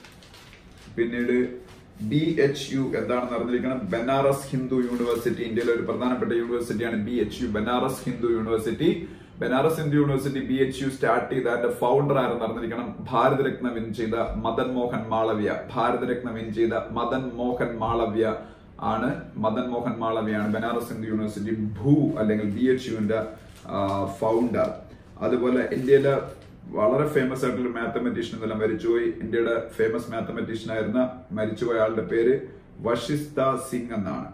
പിന്നീട് ബി എച്ച് യു എന്താണെന്ന് അറിഞ്ഞിരിക്കണം ബനാറസ് ഹിന്ദു യൂണിവേഴ്സിറ്റി ഇന്ത്യയിലെ ഒരു പ്രധാനപ്പെട്ട യൂണിവേഴ്സിറ്റിയാണ് B H U Banaras Hindu university Banaras Hindu university B H U start ചെയ്ത അതിന്റെ ഫൗണ്ടർ ആരെന്ന് അറിഞ്ഞിരിക്കണം ഭാരതരത്ന വിൻ ചെയ്ത മദൻ മോഹൻ മാളവ്യ ഭാരതരത്ന വിൻ ചെയ്ത മദൻ മോഹൻ മാളവ്യ ആണ് മദൻ മോഹൻ മാളവ്യാണ് ബനാറസ് ഹിന്ദു യൂണിവേഴ്സിറ്റി ഭൂ അല്ലെങ്കിൽ ബി എച്ച് യുവിന്റെ ഫൗണ്ടർ അതുപോലെ ഇന്ത്യയിലെ വളരെ ഫേമസ് ആയിട്ടുള്ള മാത്തമെറ്റീഷ്യൻ എന്നെല്ലാം മരിച്ചുപോയി ഇന്ത്യയുടെ ഫേമസ് മാത്തമെറ്റീഷ്യൻ ആയിരുന്ന മരിച്ചുപോയ ആളുടെ പേര് വഷിസ്ത സിംഗ് എന്നാണ്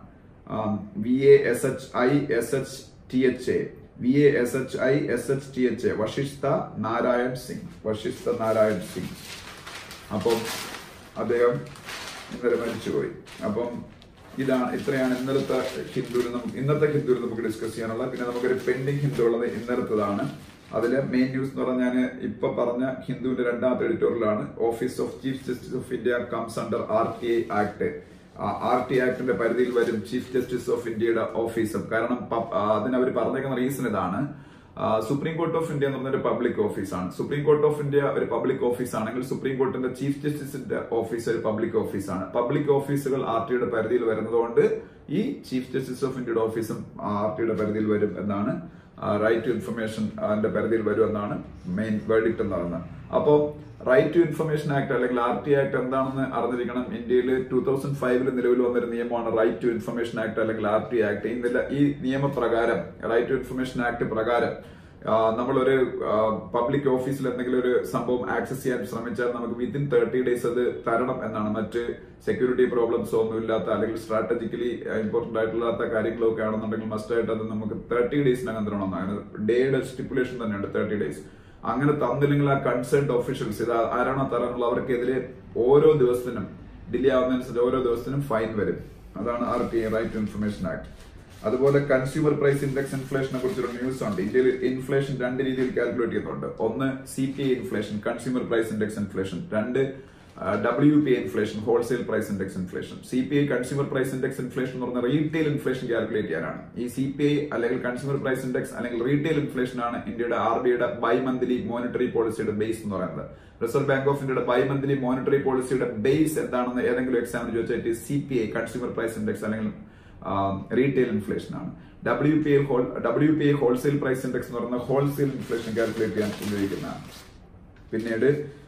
V A S H I S H T H A V A S H I S H T H A Vashistha Narayan Singh Vashistha Narayan Singh അപ്പം അദ്ദേഹം ഇന്നലെ മരിച്ചുപോയി അപ്പം ഇതാണ് ഇത്രയാണ് ഇന്നലത്തെ ഹിന്ദുവിൽ നമുക്ക് ഇന്നത്തെ ഹിന്ദുവിൽ നമുക്ക് ഡിസ്കസ് ചെയ്യാനുള്ള പിന്നെ നമുക്കൊരു പെൻഡിങ് ഹിന്ദു ഉള്ളത് ഇന്നലത്തതാണ് അതില് മെയിൻ ന്യൂസ് എന്ന് പറഞ്ഞാൽ ഞാൻ ഇപ്പൊ പറഞ്ഞ ഹിന്ദുവിന്റെ രണ്ടാമത്തെ എഡിറ്റോറിയലാണ് office of chief justice of India comes under R T I act R T ആക്ടിന്റെ പരിധിയിൽ വരും ചീഫ് ജസ്റ്റിസ് ഓഫ് ഇന്ത്യയുടെ ഓഫീസും കാരണം പ- ആ, അതിന് അവർ പറഞ്ഞേക്കുന്ന റീസൺ ഇതാണ് ആ, സുപ്രീം കോർട്ട് ഓഫ് ഇന്ത്യ എന്ന് പറഞ്ഞ ഒരു പബ്ലിക് ഓഫീസാണ് സുപ്രീം കോർട്ട് ഓഫ് ഇന്ത്യ ഒരു പബ്ലിക് ഓഫീസ് ആണെങ്കിൽ സുപ്രീം കോർട്ടിന്റെ ചീഫ് ജസ്റ്റിസിന്റെ ഓഫീസ് ഒരു പബ്ലിക് ഓഫീസാണ് പബ്ലിക് ഓഫീസുകൾ ആർ ടിയുടെ പരിധിയിൽ വരുന്നതുകൊണ്ട് ഈ ചീഫ് ജസ്റ്റിസ് ഓഫ് ഇന്ത്യയുടെ ഓഫീസും ആർ ടിയുടെ പരിധിയിൽ വരും എന്നാണ് റൈറ്റ് ടു ഇൻഫർമേഷൻ അതിന്റെ പരിധിയിൽ വരും എന്നാണ് മെയിൻ വേർഡിക്റ്റ് എന്ന് പറയുന്നത് അപ്പോൾ റൈറ്റ് ടു ഇൻഫർമേഷൻ ആക്ട് അല്ലെങ്കിൽ ആർ ടി ആക്ട് എന്താണെന്ന് അറിഞ്ഞിരിക്കണം ഇന്ത്യയിൽ ടൂ തൗസൻഡ് ഫൈവിൽ നിലവിൽ വന്നൊരു നിയമമാണ് റൈറ്റ് ടു ഇൻഫർമേഷൻ ആക്ട് അല്ലെങ്കിൽ ആർ ടി ആക്ട് ഈ നില ഈ നിയമപ്രകാരം റൈറ്റ് ടു ഇൻഫർമേഷൻ ആക്ട് പ്രകാരം ആ, നമ്മളൊരു പബ്ലിക് ഓഫീസിൽ എന്തെങ്കിലും ഒരു സംഭവം ആക്സസ് ചെയ്യാൻ ശ്രമിച്ചാൽ നമുക്ക് വിത്തിൻ തേർട്ടി ഡേയ്സ് അത് തരണം എന്നാണ് മറ്റ് സെക്യൂരിറ്റി പ്രോബ്ലംസ് ഒന്നും ഇല്ലാത്ത അല്ലെങ്കിൽ സ്ട്രാറ്റജിക്കലി ഇമ്പോർട്ടന്റ് ആയിട്ടുള്ള കാര്യങ്ങളൊക്കെ ആണെന്നുണ്ടെങ്കിൽ മസ്റ്റ് ആയിട്ട് അത് നമുക്ക് തേർട്ടി ഡേയ്സിനകം തരണമെന്നാണ് ഡേയുടെ സ്റ്റിപ്പുലേഷൻ തന്നെയുണ്ട് തേർട്ടി ഡേയ്സ് അങ്ങനെ തന്നില്ലെങ്കിൽ ആ കൺസേൺഡ് ഒഫീഷ്യൽസ് ഇത് ആരാണോ തരാനുള്ള അവർക്കെതിരെ ഓരോ ദിവസത്തിനും ഡിലേ ആവുന്നതനുസരിച്ച് ഓരോ ദിവസത്തിനും ഫൈൻ വരും അതാണ് R T right to information act അതുപോലെ കൺസ്യൂമർ പ്രൈസ് ഇൻഡെക്സ് ഇൻഫ്ലേഷനെ കുറിച്ചൊരു ന്യൂസ് ഉണ്ട് ഇന്ത്യയിൽ ഇൻഫ്ലേഷൻ രണ്ട് രീതിയിൽ കാൽക്കുലേറ്റ് ചെയ്യുന്നുണ്ട് ഒന്ന് C P I inflation consumer price index inflation രണ്ട് W P inflation wholesale price index inflation C P I consumer price index inflation എന്ന് പറഞ്ഞ റീറ്റെയിൽ ഇൻഫ്ലേഷൻ കാൽക്കുലേറ്റ് ചെയ്യാനാണ് ഈ സി പി ഐ അല്ലെങ്കിൽ കൺസ്യൂമർ പ്രൈസ് ഇൻഡെക്സ് അല്ലെങ്കിൽ റീറ്റെയിൽ ഇൻഫ്ലേഷൻ ആണ് ഇന്ത്യയുടെ ആർ ബിയുടെ ബൈ മന്ത്ലി മോണിറ്ററി പോളിസിയുടെ ബേസ് എന്ന് പറയുന്നത് റിസർവ് ബാങ്ക് ഓഫ് ഇന്ത്യയുടെ ബൈ മന്ത്ലി മോണിറ്ററി പോളിസിയുടെ ബേസ് എന്താണെന്ന് ഏതെങ്കിലും എക്സാമിന് ചോദിച്ചാൽ C P I consumer price index അല്ലെങ്കിൽ റീറ്റെയിൽ ഇൻഫ്ലേഷൻ ആണ് W P I whole W P I wholesale price index എന്ന് പറയുന്ന ഹോൾസെയിൽ ഇൻഫ്ലേഷൻ കാൽക്കുലേറ്റ് ചെയ്യാൻ ഉപയോഗിക്കുന്നതാണ് പിന്നീട്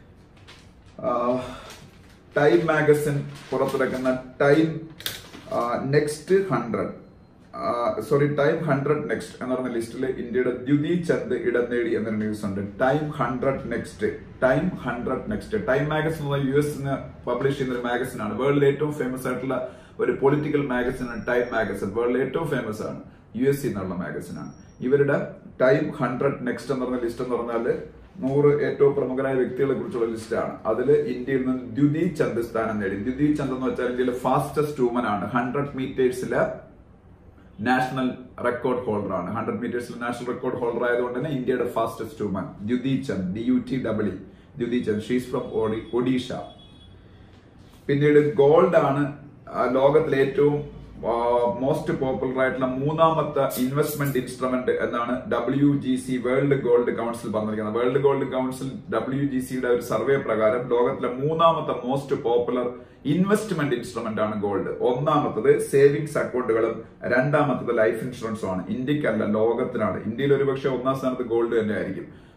ടൈം മാഗസിൻ പുറത്തിറക്കുന്ന time next hundred sorry time hundred next എന്ന് പറഞ്ഞ ലിസ്റ്റിൽ ഇന്ത്യയുടെ ദ്യുതി ചന്ദ് ഇടം നേടി എന്നൊരു ന്യൂസ് ഉണ്ട് time hundred next time hundred next time magazine എന്ന് യു എസ് പബ്ലിഷ് ചെയ്യുന്ന ഒരു മാഗസിൻ ആണ് വേൾഡിലെ ഏറ്റവും ഫേമസ് ആയിട്ടുള്ള ഒരു പൊളിറ്റിക്കൽ മാഗസിൻ ആണ് ടൈം മാഗസിൻ വേൾഡിലെ ഏറ്റവും ഫേമസ് ആണ് യു എസ് എന്നുള്ള മാഗസിൻ ആണ് ഇവരുടെ ടൈം ഹൺഡ്രഡ് നെക്സ്റ്റ് എന്ന് പറഞ്ഞ ലിസ്റ്റ് എന്ന് പറഞ്ഞാല് നൂറ് ഏറ്റവും പ്രമുഖരായ വ്യക്തികളെ കുറിച്ചുള്ള ലിസ്റ്റാണ് അതിൽ ഇന്ത്യയിൽ നിന്ന് ദ്യുതി ചന്ദ് സ്ഥാനം നേടി ദ്യുതി ചന്ദ് എന്ന് വെച്ചാൽ ഇന്ത്യയിലെ ഫാസ്റ്റസ്റ്റ് വുമൻ ആണ് ഹൺഡ്രഡ് മീറ്റേഴ്സിലെ നാഷണൽ റെക്കോർഡ് ഹോൾഡർ ആണ് ഹൺഡ്രഡ് മീറ്റേഴ്സിൽ നാഷണൽ റെക്കോർഡ് ഹോൾഡർ ആയതുകൊണ്ട് തന്നെ ഇന്ത്യയുടെ fastest woman Dutee Chand D U T W Dutee Chand she's from Odisha പിന്നീട് ഗോൾഡ് ആണ് ആ, ലോകത്തിലെ ഏറ്റവും മോസ്റ്റ് പോപ്പുലർ ആയിട്ടുള്ള മൂന്നാമത്തെ ഇൻവെസ്റ്റ്മെന്റ് ഇൻസ്ട്രുമെന്റ് എന്നാണ് W G C world gold council പറഞ്ഞിരിക്കുന്നത് world gold council W G സിയുടെ ഒരു സർവേ പ്രകാരം ലോകത്തിലെ മൂന്നാമത്തെ മോസ്റ്റ് പോപ്പുലർ ഇൻവെസ്റ്റ്മെന്റ് ഇൻസ്ട്രുമെന്റ് ആണ് ഗോൾഡ് ഒന്നാമത്തത് സേവിങ്സ് അക്കൗണ്ടുകളും രണ്ടാമത്തത് ലൈഫ് ഇൻഷുറൻസും ആണ് ഇന്ത്യക്കല്ല ലോകത്തിനാണ് ഇന്ത്യയിൽ ഒരുപക്ഷെ ഒന്നാം സ്ഥാനത്ത് ഗോൾഡ് തന്നെ ആയിരിക്കും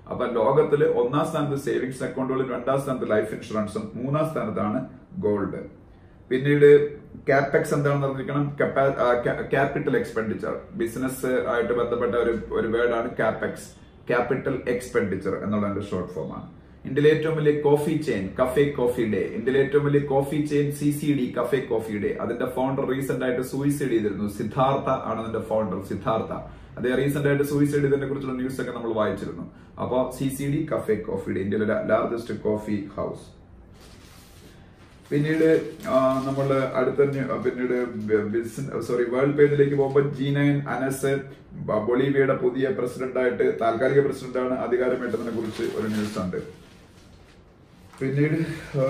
അപ്പൊ ലോകത്തിൽ ഒന്നാം സ്ഥാനത്ത് സേവിങ്സ് അക്കൗണ്ടുകളും രണ്ടാം സ്ഥാനത്ത് ലൈഫ് ഇൻഷുറൻസും മൂന്നാം സ്ഥാനത്താണ് ഗോൾഡ് പിന്നീട് കാപ്പെക്സ് എന്താണെന്ന് അറിഞ്ഞിരിക്കണം ക്യാപിറ്റൽ എക്സ്പെൻഡിച്ചർ ബിസിനസ് ആയിട്ട് ബന്ധപ്പെട്ട ഒരു ഒരു വേർഡാണ് കാപ്പെക്സ് ക്യാപിറ്റൽ എക്സ്പെൻഡിച്ചർ എന്നുള്ളതിന്റെ ഷോർട്ട് ഫോം ആണ് ഇന്ത്യയിലെ ഏറ്റവും വലിയ coffee chain cafe coffee day ഇന്ത്യയിലെ ഏറ്റവും വലിയ coffee chain C C D cafe coffee day അതിന്റെ ഫൗണ്ടർ റീസെന്റ് ആയിട്ട് സൂയിസൈഡ് ചെയ്തിരുന്നു സിദ്ധാർത്ഥ ആണ് അതിന്റെ ഫൗണ്ടർ സിദ്ധാർത്ഥ അതേ റീസെന്റ് ആയിട്ട് സൂയിസൈഡ് ചെയ്തതിനെ കുറിച്ചുള്ള ന്യൂസ് ഒക്കെ നമ്മൾ വായിച്ചിരുന്നു അപ്പോൾ C C D cafe coffee day ഇന്ത്യയിലെ ലാർജസ്റ്റ് കോഫി ഹൗസ് പിന്നീട് നമ്മൾ അടുത്ത ന്യൂ- പിന്നീട് സോറി വേൾഡ് പേജിലേക്ക് പോകുമ്പോൾ ജീനൈൻ അനസ് ബ- ബൊളീവിയയുടെ പുതിയ പ്രസിഡന്റ് ആയിട്ട് താൽക്കാലിക പ്രസിഡന്റാണ് അധികാരമേറ്റതിനെ കുറിച്ച് ഒരു ന്യൂസ് ഉണ്ട് പിന്നീട് ആ,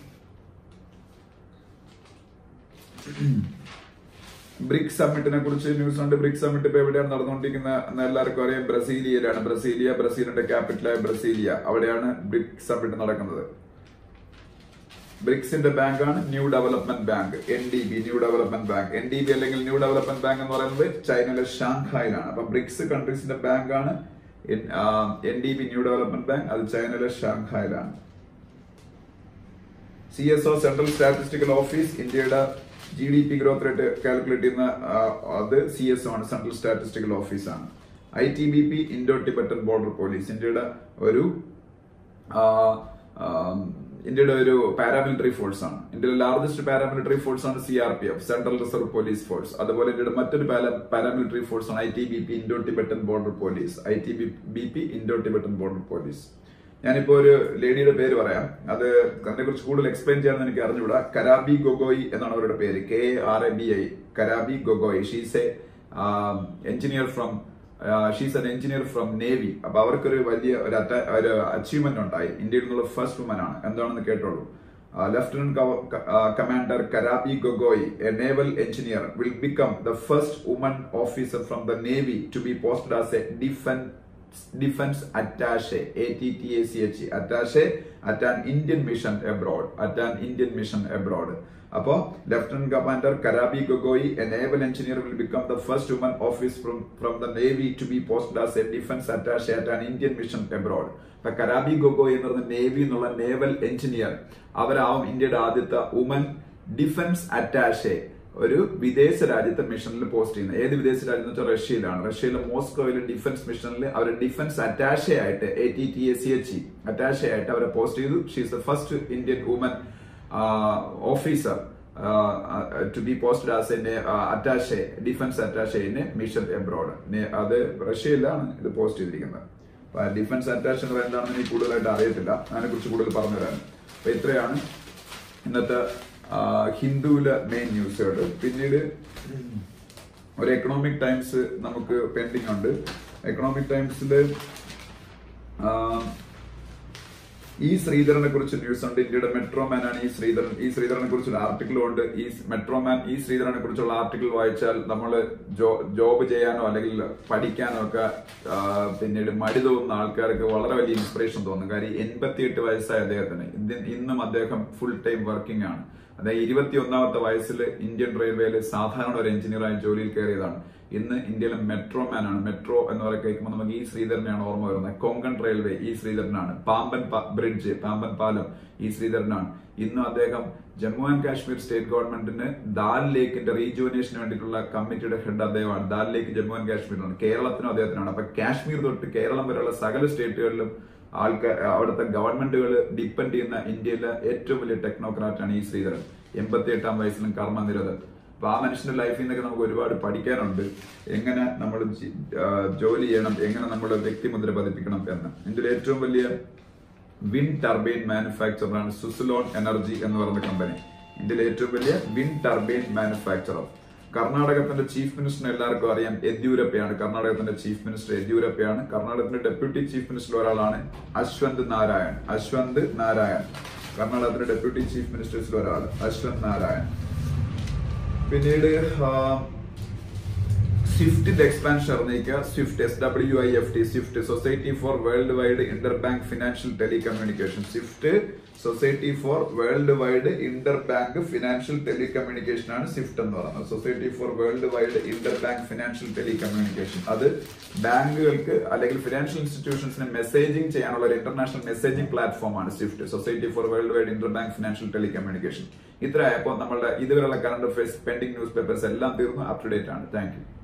ബ്രിക്സ് സമ്മിറ്റിനെ കുറിച്ച് ന്യൂസ് ഉണ്ട് ബ്രിക്സ് സമ്മിറ്റ് ഇപ്പൊ എവിടെയാണ് നടന്നുകൊണ്ടിരിക്കുന്നത് എന്ന് എല്ലാവർക്കും അറിയാം ബ്രസീലിയയിലാണ് ബ്രസീലിയ ബ്രസീലിന്റെ ക്യാപിറ്റലായ ബ്രസീലിയ അവിടെയാണ് ബ്രിക്സ് സമ്മിറ്റ് നടക്കുന്നത് ബ്രിക്സിന്റെ ബാങ്കാണ് new development bank N D B new development bank N D B അല്ലെങ്കിൽ ന്യൂ ഡെവലപ്മെന്റ് ബാങ്ക് എന്ന് പറയുന്നത് ചൈനയിലെ ഷാങ്ഹായിലാണ് അപ്പൊ ബ്രിക്സ് കൺട്രീസിന്റെ ബാങ്കാണ് N D B new development bank അത് ചൈനയിലെ ഷാങ്ഹായിലാണ് C S O central statistical office ഇന്ത്യയുടെ G D P growth rate calculate ചെയ്യുന്ന ആ, അത് സി എസ് ഒ ആണ് സെൻട്രൽ സ്റ്റാറ്റിസ്റ്റിക്കൽ ഓഫീസാണ് I T B P Indo Tibetan border police ഇന്ത്യയുടെ ഒരു ആ, ആ, ഇന്ത്യയുടെ ഒരു പാരാമിലിറ്ററി ഫോഴ്സ് ആണ് ഇന്ത്യയിലെ ലാർജസ്റ്റ് പാരാമിലിറ്ററി ഫോഴ്സ് ആണ് C R P F central reserve police force അതുപോലെ ഇന്ത്യയുടെ മറ്റൊരു പാരാമിലിറ്ററി ഫോഴ്സ് ആണ് I T B P Indo Tibetan border police I T B P Indo Tibetan border police ഞാനിപ്പോ ഒരു ലേഡിയുടെ പേര് പറയാം അത് അതിനെ കുറിച്ച് കൂടുതൽ എക്സ്പ്ലെയിൻ ചെയ്യാമെന്ന് എനിക്ക് അറിഞ്ഞുകൂടാ കരാബി ഗൊഗോയി എന്നാണ് അവരുടെ പേര് K R A B I Karabi Gogoi she's a engineer from she's an engineer from navy അപ്പൊ അവർക്കൊരു വലിയ ഒരു അറ്റ- ഒരു അച്ചീവ്മെന്റ് ഉണ്ടായി ഇന്ത്യയിൽ നിന്നുള്ള ഫസ്റ്റ് വുമൻ ആണ് എന്താണെന്ന് കേട്ടോളൂ lieutenant commander Karabi Gogoi a naval engineer will become the first woman officer from the navy to be posted as a defence defence attache A T T A C H attache at an Indian mission abroad at an Indian mission abroad അപ്പോ lieutenant commander Karabi Gogoi a naval engineer will become the first woman office from from the navy to be posted as a defence attache at an Indian mission abroad അപ്പൊ കരാബി ഗൊഗോയി എന്ന് പറയുന്ന നേവി എന്നുള്ള നേവൽ എഞ്ചിനീയർ അവരാവും ഇന്ത്യയുടെ ആദ്യത്തെ വുമൻ ഡിഫൻസ് അറ്റാഷെ ഒരു വിദേശ രാജ്യത്തെ മിഷനിൽ പോസ്റ്റ് ചെയ്യുന്നത് ഏത് വിദേശ രാജ്യം എന്ന് വെച്ചാൽ റഷ്യയിലാണ് റഷ്യയിലെ മോസ്കോയിലെ ഡിഫൻസ് മിഷനിൽ അവർ ഡിഫൻസ് അറ്റാഷെ ആയിട്ട് A T T S C H attache ആയിട്ട് അവരെ പോസ്റ്റ് ചെയ്തു she's the first Indian woman officer to be posted as a attache defence attache in mission abroad അത് റഷ്യയിലാണ് ഇത് പോസ്റ്റ് ചെയ്തിരിക്കുന്നത് അപ്പൊ ഡിഫൻസ് അറ്റാഷെ എന്ന് പറയുന്നത് എന്താണെന്ന് എനിക്ക് കൂടുതലായിട്ട് അറിയത്തില്ല അതിനെ കുറിച്ച് കൂടുതൽ പറഞ്ഞു തരാൻ അപ്പൊ ഇത്രയാണ് ഇന്നത്തെ ആ, ഹിന്ദുവിലെ മെയിൻ ന്യൂസുകൾ പിന്നീട് ഒരു എക്കണോമിക് ടൈംസ് നമുക്ക് പെൻഡിങ് ഉണ്ട് എക്കണോമിക് ടൈംസിൽ ഈ ശ്രീധരനെ കുറിച്ച് ന്യൂസ് ഉണ്ട് ഇന്ത്യയുടെ മെട്രോമാൻ ആണ് ഈ ശ്രീധരൻ ഈ ശ്രീധരനെ കുറിച്ചുള്ള ആർട്ടിക്കിളും ഉണ്ട് ഈ മെട്രോമാൻ ഈ ശ്രീധരനെ കുറിച്ചുള്ള ആർട്ടിക്കിൾ വായിച്ചാൽ നമ്മൾ ജോബ് ചെയ്യാനോ അല്ലെങ്കിൽ പഠിക്കാനോ ഒക്കെ ആ, പിന്നീട് മടി തോന്നുന്ന ആൾക്കാർക്ക് വളരെ വലിയ ഇൻസ്പിറേഷൻ തോന്നും കാര്യം എൺപത്തിയെട്ട് വയസ്സായ അദ്ദേഹത്തിന് ഇന്ന് ഇന്നും അദ്ദേഹം ഫുൾ ടൈം വർക്കിംഗ് ആണ് അതായത് ഇരുപത്തി ഒന്നാമത്തെ വയസ്സിൽ ഇന്ത്യൻ റെയിൽവേയിൽ സാധാരണ ഒരു എഞ്ചിനീയറായി ജോലിയിൽ കയറിയതാണ് ഇന്ന് ഇന്ത്യയിലെ മെട്രോ മാൻ ആണ് മെട്രോ എന്ന് പറയുക കേൾക്കുമ്പോൾ നമുക്ക് ഈ ശ്രീധരനെയാണ് ഓർമ്മ വരുന്നത് കൊങ്കൺ റെയിൽവേ ഈ ശ്രീധരനാണ് പാമ്പൻ പ- ബ്രിഡ്ജ് പാമ്പൻ പാലം ഈ ശ്രീധരനാണ് ഇന്നും അദ്ദേഹം ജമ്മു ആൻഡ് കാശ്മീർ സ്റ്റേറ്റ് ഗവൺമെന്റിന് ദാൽ ലേക്കിന്റെ റീജുവനേഷന് വേണ്ടിയിട്ടുള്ള കമ്മിറ്റിയുടെ ഹെഡ് അദ്ദേഹമാണ് ദാൽ ലേക്ക് ജമ്മു ആൻഡ് കാശ്മീരിലാണ് കേരളത്തിനും അദ്ദേഹത്തിനാണ് അപ്പൊ കാശ്മീർ തൊട്ട് കേരളം വരെയുള്ള സകല സ്റ്റേറ്റുകളിലും ആൾക്കാർ അവിടുത്തെ ഗവൺമെന്റുകൾ ഡിപ്പെൻഡ് ചെയ്യുന്ന ഇന്ത്യയിലെ ഏറ്റവും വലിയ ടെക്നോക്രാറ്റാണ് ഈ ശ്രീധരൻ എൺപത്തി എട്ടാം വയസ്സിലും കർമ്മനിരതൻ അപ്പൊ ആ മനുഷ്യന്റെ ലൈഫിൽ നിന്നൊക്കെ നമുക്ക് ഒരുപാട് പഠിക്കാനുണ്ട് എങ്ങനെ നമ്മൾ ജി- ആ, ജോലി ചെയ്യണം എങ്ങനെ നമ്മൾ വ്യക്തിമുദ്ര പതിപ്പിക്കണം എന്ന് ഇതിൽ ഏറ്റവും വലിയ വിൻഡ് ടർബൈൻ മാനുഫാക്ചറാണ് സുസുലോൺ എനർജി എന്ന് പറയുന്ന കമ്പനി ഇന്ത്യയിലെ ഏറ്റവും വലിയ വിൻഡ് ടർബൈൻ മാനുഫാക്ചറർ കർണാടകത്തിന്റെ ചീഫ് മിനിസ്റ്റർ എല്ലാവർക്കും അറിയാം യെദ്യൂരപ്പയാണ് കർണാടകത്തിന്റെ ചീഫ് മിനിസ്റ്റർ യെദ്യൂരപ്പയാണ് കർണാടകത്തിന്റെ ഡെപ്യൂട്ടി ചീഫ് മിനിസ്റ്റർ ഒരാളാണ് അശ്വന്ത് നാരായൺ അശ്വന്ത് നാരായൺ കർണാടകത്തിന്റെ ഡെപ്യൂട്ടി ചീഫ് മിനിസ്റ്റേഴ്സിൽ ഒരാൾ അശ്വന്ത് നാരായൺ പിന്നീട് ആ, സ്വിഫ്റ്റിന്റെ എക്സ്പാൻഷൻ അറിഞ്ഞിരിക്കുക SWIFT S W I F T SWIFT society for world wide interbank financial telecommunication SWIFT society for world wide interbank financial telecommunication ആണ് സ്വിഫ്റ്റ് എന്ന് പറയുന്നത് society for world wide interbank financial telecommunication അത് ബാങ്കുകൾക്ക് അല്ലെങ്കിൽ ഫിനാൻഷ്യൽ ഇൻസ്റ്റിറ്റ്യൂഷൻസിന് മെസ്സേജിംഗ് ചെയ്യാനുള്ള ഒരു ഇന്റർനാഷണൽ മെസ്സേജിംഗ് പ്ലാറ്റ്ഫോം ആണ് SWIFT society for world wide interbank financial telecommunication ഇത്രയായപ്പോൾ നമ്മളുടെ ഇതുവരെയുള്ള current affairs pending news papers എല്ലാം തീർന്നു അപ് ടു ഡേറ്റ് ആണ് താങ്ക് യു